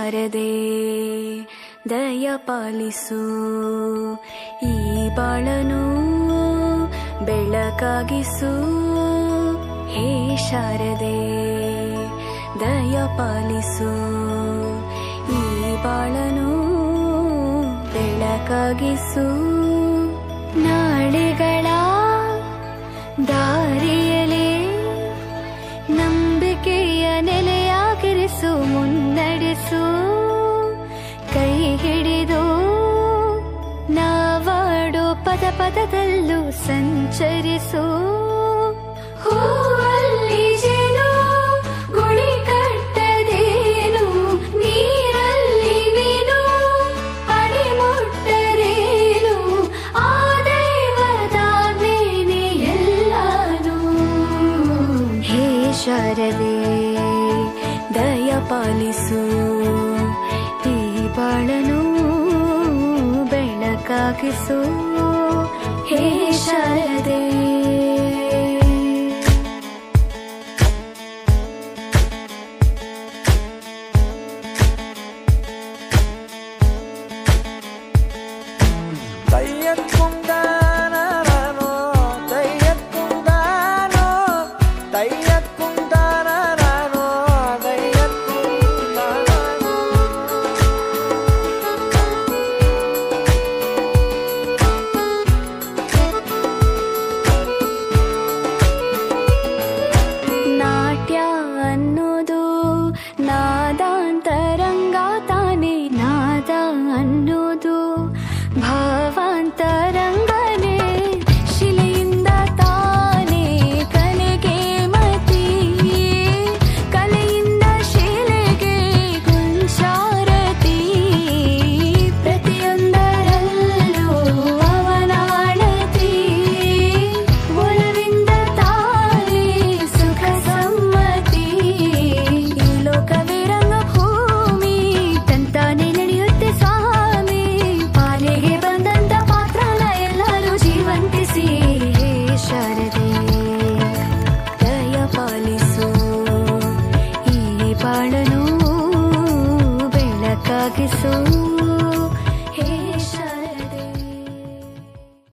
ಶಾರದೆ ದಯ ಪಾಲಿಸು ಈ ಬಾಳನು ಬೆಳಕಾಗಿಸು ಹೇ ಶಾರದೆ ದಯ ಪಾಲಿಸು ಈ ಬಾಳನು ಬೆಳಕಾಗಿಸು ನಾಳೆಗಳ ದಾರಿಯಲೇ ನಂಬಿಕೆಯ ನೆಲೆಯಾಗಿರಿಸು ಮುನ್ನಡೆಸು ಕೈ ಹಿಡಿದು ನಾವಾಡೋ ಪದ ಪದದಲ್ಲೂ ಸಂಚರಿಸು ಹೂವಲ್ಲಿ ಜೇನು ಗುಳಿ ಕಟ್ಟದೇನು ನೀರಲ್ಲಿ ಮೀನು ಅಡಿ ಮುಟ್ಟರೇನು ಆ ದೈವದಾಜ್ಞೆನೇ ಎಲ್ಲಾನು ಹೇ ಶಾರದೆ ದಯ ಪಾಲಿಸು ಈ ಬಾಳನು ಬೆಳಕಾಗಿಸು ಹೇ ಶಾರದೆ തയ്യക്കുണ്ടാനോ തയ്യക്കുണ്ടാനോ തയ്യക്കുണ്ടാനോ തയ്യക്കുണ്ടാനോ ನಾಟ್ಯ ಅನ್ನೋದು ನಾದಾಂತರಂಗ ತಾನೇ ನಾದ ಅನ್ನೋದು ಭಾವಾಂತರಂಗನೇ ಶಿಲೆಯಿಂದ ತಾನೇ ಕಲೆಗೆ ಮತಿ ಕಲೆಯಿಂದ ಶಿಲೆಗೆ ಕುಂಚಾರತಿ ಪ್ರತಿಯೊಂದರಲ್ಲೂ ಅವನಾಣತಿ ಒಲವಿಂದ ತಾನೇ ಸುಖ ಸಮ್ಮತಿ ಈ ಲೋಕವೇ ರಂಗಭೂಮಿ ತಂತಾನೆ ನಡೆಯುತ್ತೆ ಸ್ವಾಮಿ ಪಾಲಿಗೆ ಬಂದಂತ ಪಾತ್ರನ ಎಲ್ಲರೂ ಜೀವಂತಿಸಿ ಹೇ ಶಾರದೆ ದಯ ಪಾಲಿಸು ಈ ಬಾಳನು ಬೆಳಕಾಗಿಸು